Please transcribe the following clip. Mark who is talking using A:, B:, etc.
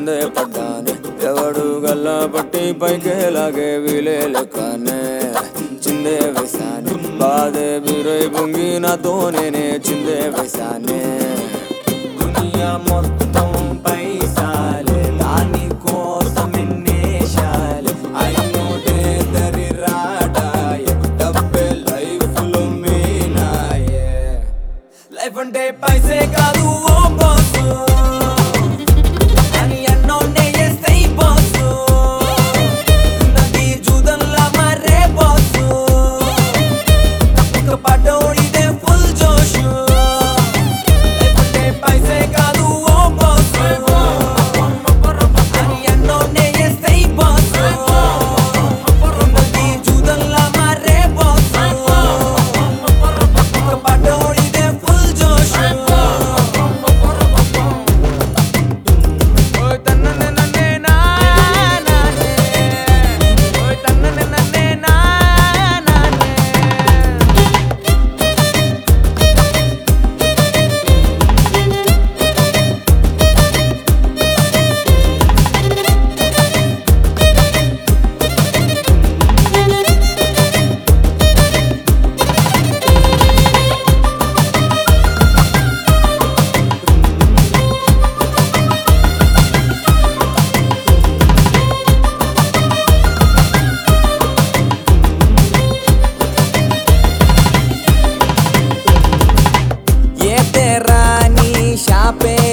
A: కిందే పడ్డానే ఎవడు గల్లా పట్టి పైకే లాగే వీలే లెక్కనే చిందే వేసానే బాధే బిరై పొంగి నాతో నేనే చిందే వేసానే దునియా మొత్తం పైసాలే దాని కోసం ఎన్నేశాలే అయినోటే దరి రాడాయే డబ్బే లైఫ్ లో మీనాయే లైఫ్ అంటే పైసే కాదు ఓ బాసు అని అన్నోనే ఎస్తై బాసు నది జూదంలా మారే బాసు ఒక పడోడిదే ఫుల్ జోషు లైఫ్ అంటే పైసే కాదు ఓ బాసు అని అన్నోనే ఎస్తై బాసు నది జూదంలా మారే బాసు ఒక పడోడిదే ఫుల్ జోషు ఓయ్ తన్ననే నన్నే నా నానే ఓయ్ తన్ననే నన్నే నా నానే ये तेरा नी शापे